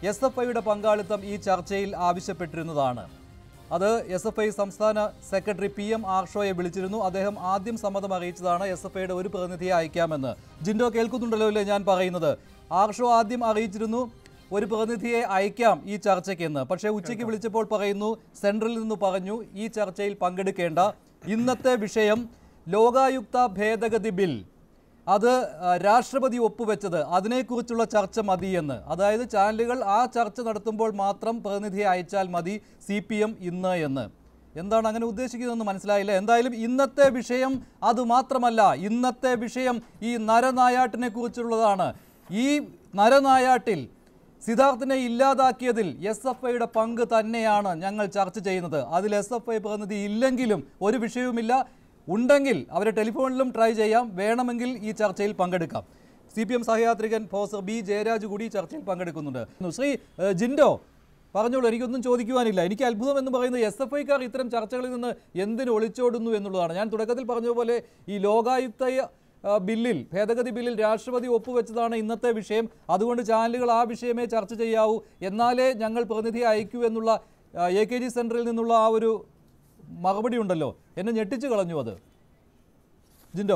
S F ഐയുടെ പങ്കാളിത്തം ഈ ചർച്ചയിൽ ആവശ്യപ്പെട്ടിരുന്നതാണ് അത് എസ് എഫ് ഐ സംസ്ഥാന സെക്രട്ടറി പി എം ആർഷോയെ വിളിച്ചിരുന്നു അദ്ദേഹം ആദ്യം സമ്മതം അറിയിച്ചതാണ് എസ് എഫ് ഐയുടെ ഒരു പ്രതിനിധിയെ അയക്കാമെന്ന് ജിൻഡോ കേൾക്കുന്നുണ്ടല്ലോ അല്ലേ ഞാൻ പറയുന്നത് ആർഷോ ആദ്യം അറിയിച്ചിരുന്നു ഒരു പ്രതിനിധിയെ അയക്കാം ഈ ചർച്ചയ്ക്കെന്ന് പക്ഷേ ഉച്ചയ്ക്ക് വിളിച്ചപ്പോൾ പറയുന്നു സെൻട്രലിൽ നിന്ന് പറഞ്ഞു ഈ ചർച്ചയിൽ പങ്കെടുക്കേണ്ട ഇന്നത്തെ വിഷയം ലോകായുക്ത ഭേദഗതി ബിൽ അത് ആ, രാഷ്ട്രപതി ഒപ്പുവെച്ചത് അതിനെക്കുറിച്ചുള്ള ചർച്ച മതിയെന്ന് അതായത് ചാനലുകൾ ആ ചർച്ച നടത്തുമ്പോൾ മാത്രം പ്രതിനിധിയെ അയച്ചാൽ മതി സി പി എം ഇന്ന് എന്ന് എന്താണ് അങ്ങനെ ഉദ്ദേശിക്കുന്നതെന്ന് മനസ്സിലായില്ല എന്തായാലും ഇന്നത്തെ വിഷയം അത് മാത്രമല്ല ഇന്നത്തെ വിഷയം ഈ നരനായാട്ടിനെ കുറിച്ചുള്ളതാണ് ഈ നരനായാട്ടിൽ സിദ്ധാർത്ഥിനെ ഇല്ലാതാക്കിയതിൽ എസ് എഫ് ഐയുടെ പങ്ക് തന്നെയാണ് ഞങ്ങൾ ചർച്ച ചെയ്യുന്നത് അതിൽ എസ് എഫ് ഐ പ്രതിനിധി ഇല്ലെങ്കിലും ഒരു വിഷയവുമില്ല ഉണ്ടെങ്കിൽ അവരെ ടെലിഫോണിലും ട്രൈ ചെയ്യാം വേണമെങ്കിൽ ഈ ചർച്ചയിൽ പങ്കെടുക്കാം സി പി എം സഹയാത്രികൻ പ്രൊഫസർ ബി ജയരാജ് കൂടി ഈ ചർച്ചയിൽ പങ്കെടുക്കുന്നുണ്ട് ശ്രീ ഏഹ്, ജിൻഡോ പറഞ്ഞോളൂ എനിക്കൊന്നും ചോദിക്കുവാനില്ല എനിക്ക് അത്ഭുതം എന്ന് പറയുന്നത് എസ് എഫ് ഐക്കാർ ഇത്തരം ചർച്ചകളിൽ നിന്ന് എന്തിന് ഒളിച്ചോടുന്നു എന്നുള്ളതാണ് ഞാൻ തുടക്കത്തിൽ പറഞ്ഞതുപോലെ ഈ ലോകായുക്ത ആ, ബില്ലിൽ ഭേദഗതി ബില്ലിൽ രാഷ്ട്രപതി ഒപ്പുവെച്ചതാണ് ഇന്നത്തെ വിഷയം അതുകൊണ്ട് ചാനലുകൾ ആ വിഷയമേ ചർച്ച ചെയ്യാവൂ എന്നാലേ ഞങ്ങൾ പ്രതിനിധിയെ അയക്കൂ എന്നുള്ള എ കെ ജി സെൻറ്ററിൽ നിന്നുള്ള ആ ഒരു മറുപടി ഉണ്ടല്ലോ എന്നെ ഞെട്ടിച്ചു കളഞ്ഞു അത് ജിൻഡോ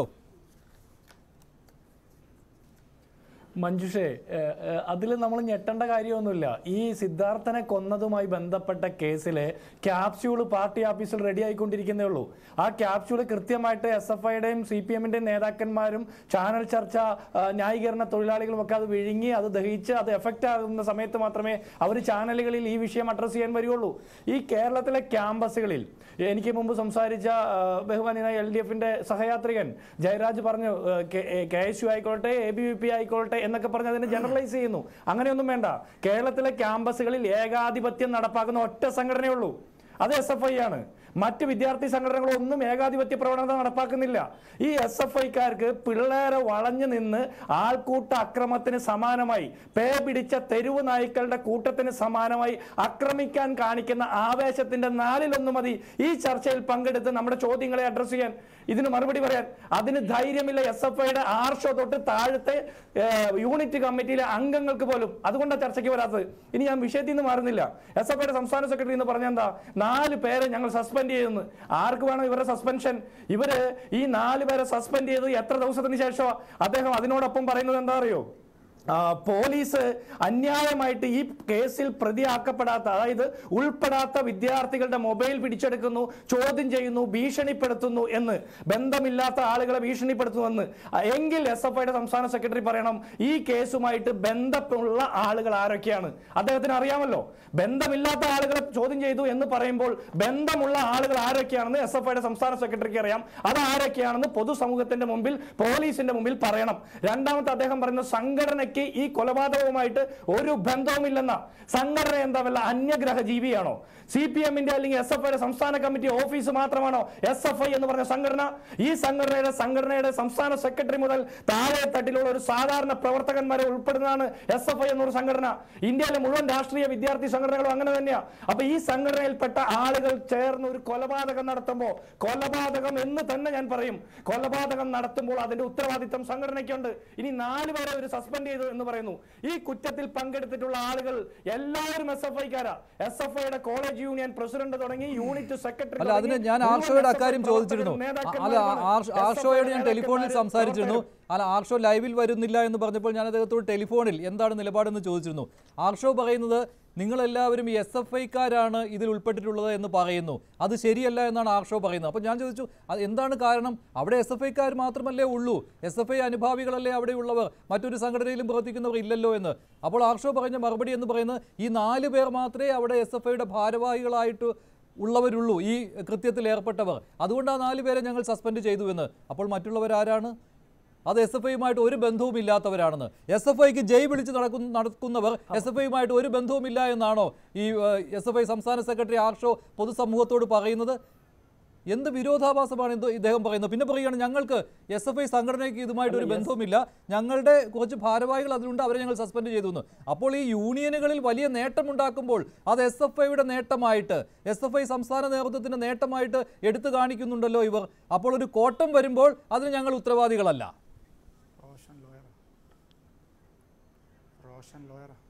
മഞ്ജുഷേ അതിൽ നമ്മൾ ഞെട്ടേണ്ട കാര്യമൊന്നുമില്ല ഈ സിദ്ധാർത്ഥനെ കൊന്നതുമായി ബന്ധപ്പെട്ട കേസിലെ ക്യാപ്സ്യൂൾ പാർട്ടി ഓഫീസിൽ റെഡി ആയിക്കൊണ്ടിരിക്കുന്നേ ഉള്ളൂ ആ ക്യാപ്സ്യൂൾ കൃത്യമായിട്ട് എസ് എഫ് ഐയുടെയും സി പി എമ്മിന്റെയും നേതാക്കന്മാരും ചാനൽ ചർച്ച ആ, ന്യായീകരണ തൊഴിലാളികളും ഒക്കെ അത് വിഴുങ്ങി അത് ദഹിച്ച് അത് എഫക്റ്റ് ആകുന്ന സമയത്ത് മാത്രമേ അവർ ചാനലുകളിൽ ഈ വിഷയം അഡ്രസ്സ് ചെയ്യാൻ വരികയുള്ളൂ ഈ കേരളത്തിലെ ക്യാമ്പസുകളിൽ എനിക്ക് മുമ്പ് സംസാരിച്ച ആ, ബഹുമാനായ എൽ ഡി എഫിന്റെ സഹയാത്രികൻ ജയരാജ് പറഞ്ഞു ആ, കെ- എ, കെ എസ് യു ആയിക്കോട്ടെ എ ബി വി പി ആയിക്കോട്ടെ എന്നൊക്കെ പറഞ്ഞ് അതിനെ ജനറലൈസ് ചെയ്യുന്നു അങ്ങനെയൊന്നും വേണ്ട കേരളത്തിലെ ക്യാമ്പസുകളിൽ ഏകാധിപത്യം നടപ്പാക്കുന്ന ഒറ്റ സംഘടനയേ ഉള്ളൂ അത് എസ് എഫ് ഐ ആണ് മറ്റ് വിദ്യാർത്ഥി സംഘടനകളൊന്നും ഏകാധിപത്യ പ്രവണത നടപ്പാക്കുന്നില്ല ഈ എസ് എഫ് ഐക്കാർക്ക് പിള്ളേരെ വളഞ്ഞു നിന്ന് ആൾക്കൂട്ട അക്രമത്തിന് സമാനമായി പേ പിടിച്ച തെരുവ് നായ്ക്കളുടെ കൂട്ടത്തിന് സമാനമായി ആക്രമിക്കാൻ കാണിക്കുന്ന ആവേശത്തിന്റെ നാലിലൊന്ന് മതി ഈ ചർച്ചയിൽ പങ്കെടുത്ത് നമ്മുടെ ചോദ്യങ്ങളെ അഡ്രസ് ചെയ്യാൻ ഇതിന് മറുപടി പറയാൻ അതിന് ധൈര്യമില്ല എസ് എഫ് ഐയുടെ ആർഷോ തൊട്ട് താഴത്തെ ഏഹ്, യൂണിറ്റ് കമ്മിറ്റിയിലെ അംഗങ്ങൾക്ക് പോലും അതുകൊണ്ടാണ് ചർച്ചയ്ക്ക് വരാത്തത് ഇനി ഞാൻ വിഷയത്തിൽ നിന്ന് മാറുന്നില്ല എസ് എഫ് ഐയുടെ സംസ്ഥാന സെക്രട്ടറി എന്ന് പറഞ്ഞ എന്താ നാല് പേരെ ഞങ്ങൾ സസ്പെൻഡ് ചെയ്യുന്നു ആർക്ക് വേണം ഇവരുടെ സസ്പെൻഷൻ ഇവര് ഈ നാല് പേരെ സസ്പെൻഡ് ചെയ്ത് എത്ര ദിവസത്തിന് ശേഷം അദ്ദേഹം അതിനോടൊപ്പം പറയുന്നത് എന്താ അറിയോ ആ, പോലീസ് അന്യായമായിട്ട് ഈ കേസിൽ പ്രതിയാക്കപ്പെടാത്ത അതായത് ഉൾപ്പെടാത്ത വിദ്യാർത്ഥികളുടെ മൊബൈൽ പിടിച്ചെടുക്കുന്നു ചോദ്യം ചെയ്യുന്നു ഭീഷണിപ്പെടുത്തുന്നു എന്ന് ബന്ധമില്ലാത്ത ആളുകളെ ഭീഷണിപ്പെടുത്തുമെന്ന് ആ, എങ്കിൽ എസ് എഫ് ഐയുടെ സംസ്ഥാന സെക്രട്ടറി പറയണം ഈ കേസുമായിട്ട് ബന്ധമുള്ള ആളുകൾ ആരൊക്കെയാണ് അദ്ദേഹത്തിന് അറിയാമല്ലോ ബന്ധമില്ലാത്ത ആളുകളെ ചോദ്യം ചെയ്തു എന്ന് പറയുമ്പോൾ ബന്ധമുള്ള ആളുകൾ ആരൊക്കെയാണെന്ന് എസ് എഫ് ഐയുടെ സംസ്ഥാന സെക്രട്ടറിക്ക് അറിയാം അത് ആരൊക്കെയാണെന്ന് പൊതുസമൂഹത്തിന്റെ മുമ്പിൽ പോലീസിന്റെ മുമ്പിൽ പറയണം രണ്ടാമത്തെ അദ്ദേഹം പറയുന്നത് സംഘടനയ്ക്ക് ഈ കൊലപാതകവുമായിട്ട് ഒരു ബന്ധവുമില്ലെന്ന സംഘടന എന്താ വല്ല അന്യഗ്രഹ ജീവിയാണോ സി പി എമ്മിന്റെ അല്ലെങ്കിൽ എസ് എഫ് ഐയുടെ സംസ്ഥാന കമ്മിറ്റി ഓഫീസ് മാത്രമാണോ എസ് എഫ് ഐ എന്ന് പറഞ്ഞ സംഘടന ഈ സംഘടനയുടെ സംഘടനയുടെ സംസ്ഥാന സെക്രട്ടറി മുതൽ താഴെ തട്ടിലുള്ള ഒരു സാധാരണ പ്രവർത്തകന്മാരെ ഉൾപ്പെടുന്നതാണ് എസ് എഫ് ഐ എന്നൊരു സംഘടന ഇന്ത്യയിലെ മുഴുവൻ രാഷ്ട്രീയ വിദ്യാർത്ഥി സംഘടനകളും അങ്ങനെ തന്നെയാ അപ്പൊ ഈ സംഘടനയിൽപ്പെട്ട ആളുകൾ ചേർന്ന് ഒരു കൊലപാതകം നടത്തുമ്പോൾ കൊലപാതകം എന്ന് തന്നെ ഞാൻ പറയും കൊലപാതകം നടത്തുമ്പോൾ അതിന്റെ ഉത്തരവാദിത്തം സംഘടനയ്ക്കുണ്ട് ഇനി നാല് പേരെ ഒരു സസ്പെൻഡ് ചെയ്തു എന്ന് പറയുന്നു ഈ കുറ്റത്തിൽ പങ്കെടുത്തിട്ടുള്ള ആളുകൾ എല്ലാവരും എസ് എഫ് ഐക്കാരാ എസ് എഫ് ഐയുടെ കോളേജ് യൂണിയൻ പ്രസിഡന്റ് തുടങ്ങി യൂണിറ്റ് സെക്രട്ടറി അല്ല അതിന് ഞാൻ ആർഷോയുടെ അക്കാര്യം ചോദിച്ചിരുന്നു അല്ല ആർഷ- ആർഷോയോട് ഞാൻ ടെലിഫോണിൽ സംസാരിച്ചിരുന്നു അല്ല ആർഷോ ലൈവിൽ വരുന്നില്ല എന്ന് പറഞ്ഞപ്പോൾ ഞാൻ അദ്ദേഹത്തോട് ടെലിഫോണിൽ എന്താണ് നിലപാടെന്ന് ചോദിച്ചിരുന്നു ആർഷോ പറയുന്നത് നിങ്ങളെല്ലാവരും എസ് എഫ് ഐക്കാരാണ് ഇതിൽ ഉൾപ്പെട്ടിട്ടുള്ളത് എന്ന് പറയുന്നു അത് ശരിയല്ല എന്നാണ് ആർഷോ പറയുന്നത് അപ്പോൾ ഞാൻ ചോദിച്ചു അത് എന്താണ് കാരണം അവിടെ എസ് എഫ് ഐക്കാർ മാത്രമല്ലേ ഉള്ളൂ എസ് എഫ് ഐ അനുഭാവികളല്ലേ അവിടെ ഉള്ളവർ മറ്റൊരു സംഘടനയിലും പ്രവർത്തിക്കുന്നവർ ഇല്ലല്ലോ എന്ന് അപ്പോൾ ആർഷോ പറഞ്ഞ മറുപടി എന്ന് പറയുന്നത് ഈ നാല് പേർ മാത്രമേ അവിടെ എസ് എഫ് ഐയുടെ ഭാരവാഹികളായിട്ട് ഉള്ളവരുള്ളൂ ഈ കൃത്യത്തിൽ ഏർപ്പെട്ടവർ അതുകൊണ്ട് ആ നാല് പേരെ ഞങ്ങൾ സസ്പെൻഡ് ചെയ്തു എന്ന് അപ്പോൾ മറ്റുള്ളവരാരാണ് അത് എസ് എഫ് ഐയുമായിട്ട് ഒരു ബന്ധവും ഇല്ലാത്തവരാണെന്ന് എസ് എഫ് ഐക്ക് ജയ് വിളിച്ച് നടക്കുന്ന നടക്കുന്നവർ എസ് എഫ് ഐയുമായിട്ട് ഒരു ബന്ധവുമില്ല എന്നാണോ ഈ എസ് എഫ് ഐ സംസ്ഥാന സെക്രട്ടറി ആർഷോ പൊതുസമൂഹത്തോട് പറയുന്നത് എന്ത് വിരോധാഭാസമാണ് എന്തോ ഇദ്ദേഹം പറയുന്നത് പിന്നെ പറയുകയാണ് ഞങ്ങൾക്ക് എസ് എഫ് ഐ സംഘടനയ്ക്ക് ഇതുമായിട്ട് ഒരു ബന്ധവുമില്ല ഞങ്ങളുടെ കുറച്ച് ഭാരവാഹികൾ അതിലുണ്ട് അവരെ ഞങ്ങൾ സസ്പെൻഡ് ചെയ്തു എന്ന് അപ്പോൾ ഈ യൂണിയനുകളിൽ വലിയ നേട്ടമുണ്ടാക്കുമ്പോൾ അത് എസ് എഫ് ഐയുടെ നേട്ടമായിട്ട് എസ് എഫ് ഐ സംസ്ഥാന നേതൃത്വത്തിന്റെ നേട്ടമായിട്ട് എടുത്തു കാണിക്കുന്നുണ്ടല്ലോ ഇവർ അപ്പോൾ ഒരു കോട്ടം വരുമ്പോൾ അതിന് ഞങ്ങൾ ഉത്തരവാദികളല്ല റോഷൻ ലോയറാ റോഷൻ ലോയറാ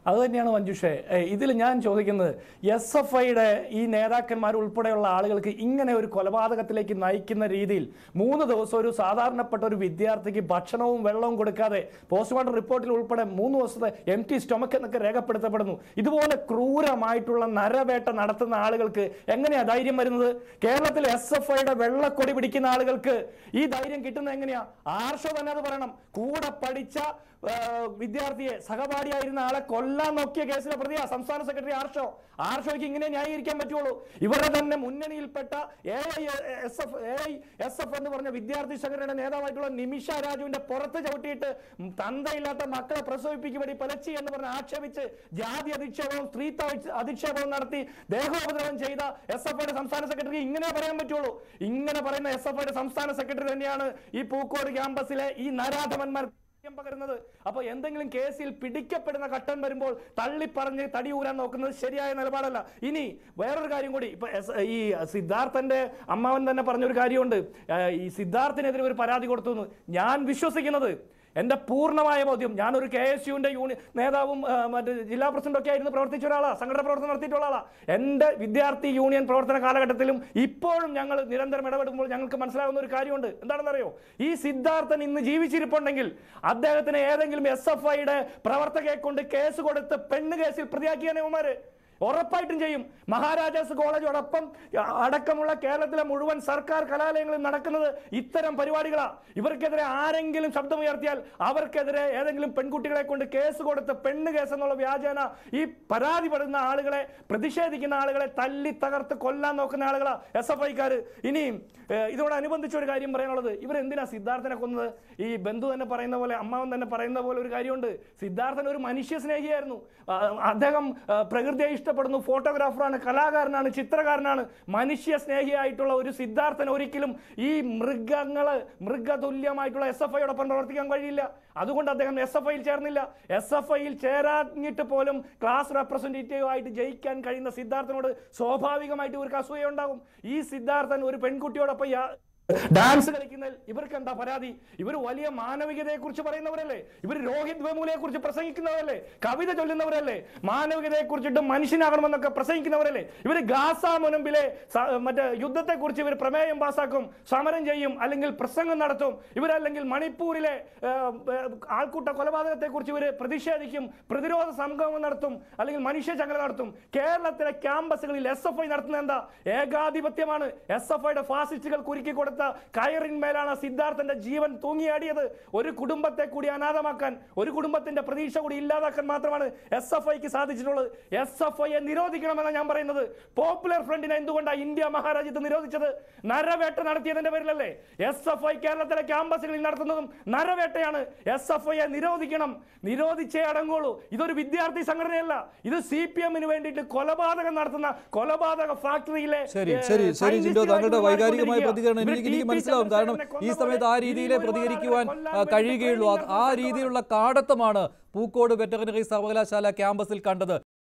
അത് തന്നെയാണ് മഞ്ജുഷേ ഇതിൽ ഞാൻ ചോദിക്കുന്നത് എസ് എഫ് ഐയുടെ ഈ നേതാക്കന്മാർ ഉൾപ്പെടെയുള്ള ആളുകൾക്ക് ഇങ്ങനെ ഒരു കൊലപാതകത്തിലേക്ക് നയിക്കുന്ന രീതിയിൽ മൂന്ന് ദിവസം ഒരു സാധാരണപ്പെട്ട ഒരു വിദ്യാർത്ഥിക്ക് ഭക്ഷണവും വെള്ളവും കൊടുക്കാതെ പോസ്റ്റ്മോർട്ടം റിപ്പോർട്ടിൽ ഉൾപ്പെടെ മൂന്ന് ദിവസത്തെ എം ടി സ്റ്റൊമക്ക് എന്നൊക്കെ രേഖപ്പെടുത്തപ്പെടുന്നു ഇതുപോലെ ക്രൂരമായിട്ടുള്ള നരവേട്ട നടത്തുന്ന ആളുകൾക്ക് എങ്ങനെയാ ധൈര്യം വരുന്നത് കേരളത്തിൽ എസ് എഫ് ഐയുടെ വെള്ളക്കൊടി പിടിക്കുന്ന ആളുകൾക്ക് ഈ ധൈര്യം കിട്ടുന്നത് എങ്ങനെയാ ആർഷോ തന്നെ അത് പറയണം കൂടെ പഠിച്ച ആ, വിദ്യാർത്ഥിയെ സഹപാഠിയായിരുന്ന ആളെ കൊല്ലാൻ നോക്കിയ കേസിലെ പ്രതിയാ സംസ്ഥാന സെക്രട്ടറി ആർഷോ ആർഷോയ്ക്ക് ഇങ്ങനെ ന്യായീകരിക്കാൻ പറ്റുള്ളൂ ഇവരുടെ തന്നെ മുന്നണിയിൽപ്പെട്ട A I S F A I S F എന്ന് പറഞ്ഞ വിദ്യാർത്ഥി സംഘടനയുടെ നേതാവായിട്ടുള്ള നിമിഷ രാജുവിന്റെ പുറത്ത് ചവിട്ടിയിട്ട് തന്തയില്ലാത്ത മക്കളെ പ്രസവിപ്പിക്കും വേണ്ടി പലച്ചി എന്ന് പറഞ്ഞ് ആക്ഷേപിച്ച് ജാതി അധിക്ഷേപവും സ്ത്രീത്വ അധിക്ഷേപവും നടത്തി ദേഹോപദ്രവം ചെയ്ത എസ് എഫ് ഐയുടെ സംസ്ഥാന സെക്രട്ടറി ഇങ്ങനെ പറയാൻ പറ്റുള്ളൂ ഇങ്ങനെ പറയുന്ന എസ് എഫ് ഐയുടെ സംസ്ഥാന സെക്രട്ടറി തന്നെയാണ് ഈ പൂക്കോട് ക്യാമ്പസിലെ ഈ നരാധമന്മാർ ാര്യം പകരുന്നത് അപ്പൊ എന്തെങ്കിലും കേസിൽ പിടിക്കപ്പെടുന്ന ഘട്ടം വരുമ്പോൾ തള്ളിപ്പറഞ്ഞ് തടി ഊരാൻ നോക്കുന്നത് ശരിയായ നിലപാടല്ല ഇനി വേറൊരു കാര്യം കൂടി ഇപ്പൊ എസ്- ഈ സിദ്ധാർത്ഥന്റെ അമ്മാവൻ തന്നെ പറഞ്ഞൊരു കാര്യമുണ്ട് ആ, ഈ സിദ്ധാർത്ഥിനെതിരെ ഒരു പരാതി കൊടുത്തു എന്ന്. ഞാൻ വിശ്വസിക്കുന്നത് എന്റെ പൂർണ്ണമായ ബോധ്യം ഞാനൊരു കെ എസ് യുവിന്റെ യൂണി നേതാവും ആ, മറ്റ് ജില്ലാ പ്രസിഡന്റ് ഒക്കെ ആയിരുന്നു പ്രവർത്തിച്ച ഒരാളാ സംഘടന പ്രവർത്തനം നടത്തിയിട്ടുള്ള ആളാ എന്റെ വിദ്യാർത്ഥി യൂണിയൻ പ്രവർത്തന കാലഘട്ടത്തിലും ഇപ്പോഴും ഞങ്ങൾ നിരന്തരം ഇടപെടുമ്പോൾ ഞങ്ങൾക്ക് മനസ്സിലാകുന്ന ഒരു കാര്യമുണ്ട് എന്താണെന്നറിയോ ഈ സിദ്ധാർത്ഥൻ ഇന്ന് ജീവിച്ചിരിപ്പുണ്ടെങ്കിൽ അദ്ദേഹത്തിന് ഏതെങ്കിലും എസ് എഫ് ഐയുടെ പ്രവർത്തകയെ കൊണ്ട് കേസ് കൊടുത്ത് പെണ്ണ് കേസിൽ പ്രതിയാക്കിയ നിയമമാര് ഉറപ്പായിട്ടും ചെയ്യും മഹാരാജാസ് കോളേജോടൊപ്പം അടക്കമുള്ള കേരളത്തിലെ മുഴുവൻ സർക്കാർ കലാലയങ്ങളിൽ നടക്കുന്നത് ഇത്തരം പരിപാടികളാ ഇവർക്കെതിരെ ആരെങ്കിലും ശബ്ദമുയർത്തിയാൽ അവർക്കെതിരെ ഏതെങ്കിലും പെൺകുട്ടികളെ കൊണ്ട് കേസ് കൊടുത്ത് പെണ്ണ് കേസ് എന്നുള്ള വ്യാജേന ഈ പരാതിപ്പെടുന്ന ആളുകളെ പ്രതിഷേധിക്കുന്ന ആളുകളെ തല്ലി തകർത്ത് കൊല്ലാൻ നോക്കുന്ന ആളുകളാ എസ് എഫ് ഐക്കാർ ഇനിയും ഏഹ്, ഇതോടനുബന്ധിച്ച് ഒരു കാര്യം പറയാനുള്ളത് ഇവരെന്തിനാ സിദ്ധാർത്ഥനെ കൊന്നത് ഈ ബന്ധു തന്നെ പറയുന്ന പോലെ അമ്മാവൻ തന്നെ പറയുന്ന പോലെ ഒരു കാര്യമുണ്ട് സിദ്ധാർത്ഥൻ ഒരു മനുഷ്യ സ്നേഹിയായിരുന്നു ആ, അദ്ദേഹം ആ, പ്രകൃതിയെ ഇഷ്ടപ്പെടുന്നു ഫോട്ടോഗ്രാഫറാണ് കലാകാരനാണ് ചിത്രകാരനാണ് മനുഷ്യ സ്നേഹിയായിട്ടുള്ള ഒരു സിദ്ധാർത്ഥൻ ഒരിക്കലും ഈ മൃഗങ്ങള് മൃഗതുല്യമായിട്ടുള്ള എസ് എഫ് ഐയോടൊപ്പം പ്രവർത്തിക്കാൻ കഴിയില്ല അതുകൊണ്ട് അദ്ദേഹം എസ് എഫ് ഐയിൽ ചേർന്നില്ല എസ് എഫ് ഐയിൽ ചേരാഞ്ഞിട്ട് പോലും ക്ലാസ് റെപ്രസെന്റേറ്റീവ് ആയിട്ട് ജയിക്കാൻ കഴിയുന്ന സിദ്ധാർത്ഥനോട് സ്വാഭാവികമായിട്ട് ഇവർക്ക് അസൂയ ഉണ്ടാകും ഈ സിദ്ധാർത്ഥൻ ഒരു പെൺകുട്ടിയോടൊപ്പം യാ- ഡാൻസ് കളിക്കുന്നതിൽ ഇവർക്ക് എന്താ പരാതി ഇവർ വലിയ മാനവികതയെ കുറിച്ച് പറയുന്നവരല്ലേ ഇവർ രോഹിത് വെമുലയെ കുറിച്ച് പ്രസംഗിക്കുന്നവരല്ലേ കവിത ചൊല്ലുന്നവരല്ലേ മാനവികതയെ കുറിച്ചിട്ട് മനുഷ്യനാകണമെന്നൊക്കെ പ്രസംഗിക്കുന്നവരല്ലേ ഇവർ ഗാസ മുനമ്പിലെ സ- മറ്റേ യുദ്ധത്തെ കുറിച്ച് ഇവർ പ്രമേയം പാസാക്കും സമരം ചെയ്യും അല്ലെങ്കിൽ പ്രസംഗം നടത്തും ഇവരല്ലെങ്കിൽ മണിപ്പൂരിലെ ഏഹ്, ഏഹ്, ആൾക്കൂട്ട കൊലപാതകത്തെ കുറിച്ച് ഇവർ പ്രതിഷേധിക്കും പ്രതിരോധ സംഗമം നടത്തും അല്ലെങ്കിൽ മനുഷ്യ ചങ്ങല നടത്തും കേരളത്തിലെ ക്യാമ്പസുകളിൽ എസ് എഫ് ഐ നടത്തുന്നത് എന്താ ഏകാധിപത്യമാണ് എസ് എഫ് ഐയുടെ ഫാസിസ്റ്റുകൾ കുരുക്കി കൊടുത്ത കയറിന്മേലാണ് സിദ്ധാർത്ഥന്റെ ജീവൻ തൂങ്ങിയാടിയത് ഒരു കുടുംബത്തെ കൂടി അനാഥമാക്കാൻ ഒരു കുടുംബത്തിന്റെ പ്രതീക്ഷ കൂടി ഇല്ലാതാക്കാൻ മാത്രമാണ് എസ് എഫ് ഐക്ക് സാധിച്ചിട്ടുള്ളത് എസ് എഫ് ഐയെ നിരോധിക്കണമെന്നാണ് ഞാൻ പറയുന്നത് പോപ്പുലർ ഫ്രണ്ടിനെ എന്തുകൊണ്ടാണ് ഇന്ത്യ മഹാരാജ്യത്ത് നിരോധിച്ചത് നരവേട്ട നടത്തിയതിന്റെ പേരിലല്ലേ എസ് എഫ് ഐ കേരളത്തിലെ ക്യാമ്പസുകളിൽ നടത്തുന്നതും നരവേട്ടയാണ് എസ് എഫ് ഐയെ നിരോധിക്കണം നിരോധിച്ചേ അടങ്ങുള്ളൂ ഇതൊരു വിദ്യാർത്ഥി സംഘടനയല്ല ഇത് സി പി എമ്മിന് വേണ്ടിയിട്ട് കൊലപാതകം നടത്തുന്ന കൊലപാതക ഫാക്ടറിയിലെ ശരി ഏഹ്, ശരി ശരി ജിൻഡോ സയന്റിസ്റ്റുകളായിട്ട് താങ്കളുടെ വൈകാരികമായ മാറിക്കൊണ്ടിരിക്കുക. പ്രതികരണം എനിക്ക് ഇവർ എനിക്ക് ടി. പി. മനസ്സിലാവും കാരണം ചന്ദ്രശേഖരനെ ഈ സമയത്ത് ആ കൊന്നപോലെ രീതിയിലെ ഇനിയും പ്രതികരിക്കുവാൻ കൊല്ലാൻ ആ, വേണ്ടി കഴിയുകയുള്ളൂ ആ- ആ ട്രെയിനിങ് രീതിയിലുള്ള കാടത്തമാണ് പൂക്കോട് വെറ്ററിനറി സർവകലാശാല ക്യാമ്പസിൽ കണ്ടത്